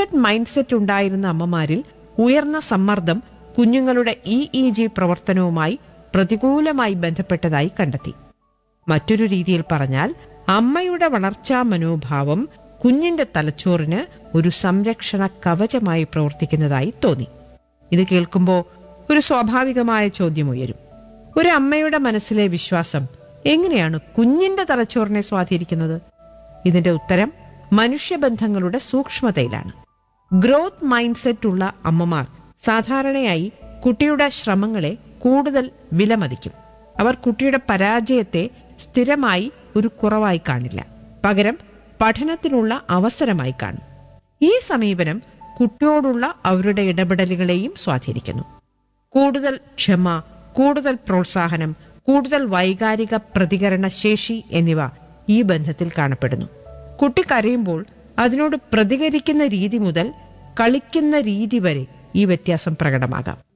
fixed mind set ഉണ്ടായിരുന്ന അമ്മമാരിൽ ഉയർന്ന സമ്മർദ്ദം കുഞ്ഞുങ്ങളുടെ ഇ ഇ ജി പ്രവർത്തനവുമായി പ്രതികൂലമായി ബന്ധപ്പെട്ടതായി കണ്ടെത്തി മറ്റൊരു രീതിയിൽ പറഞ്ഞാൽ അമ്മയുടെ വളർച്ചാ മനോഭാവം കുഞ്ഞിന്റെ തലച്ചോറിന് ഒരു സംരക്ഷണ കവചമായി പ്രവർത്തിക്കുന്നതായി തോന്നി ഇത് കേൾക്കുമ്പോൾ ഒരു സ്വാഭാവികമായ ചോദ്യം ഉയരും ഒരു അമ്മയുടെ മനസ്സിലെ വിശ്വാസം എങ്ങനെയാണ് കുഞ്ഞിന്റെ തലച്ചോറിനെ സ്വാധീനിക്കുന്നത് ഇതിന്റെ ഉത്തരം മനുഷ്യബന്ധങ്ങളുടെ സൂക്ഷ്മതയിലാണ് ഗ്രോത്ത് മൈൻഡ് സെറ്റ് ഉള്ള അമ്മമാർ സാധാരണയായി കുട്ടിയുടെ ശ്രമങ്ങളെ കൂടുതൽ വിലമതിക്കും അവർ കുട്ടിയുടെ പരാജയത്തെ സ്ഥിരമായി ഒരു കുറവായി കാണില്ല പകരം പഠനത്തിനുള്ള അവസരമായി കാണും ഈ സമീപനം കുട്ടിയോടുള്ള അവരുടെ ഇടപെടലുകളെയും സ്വാധീനിക്കുന്നു കൂടുതൽ ക്ഷമ കൂടുതൽ പ്രോത്സാഹനം കൂടുതൽ വൈകാരിക പ്രതികരണ ശേഷി എന്നിവ ഈ ബന്ധത്തിൽ കാണപ്പെടുന്നു കുട്ടി കരയുമ്പോൾ അതിനോട് പ്രതികരിക്കുന്ന രീതി മുതൽ കളിക്കുന്ന രീതി വരെ ഈ വ്യത്യാസം പ്രകടമാകാം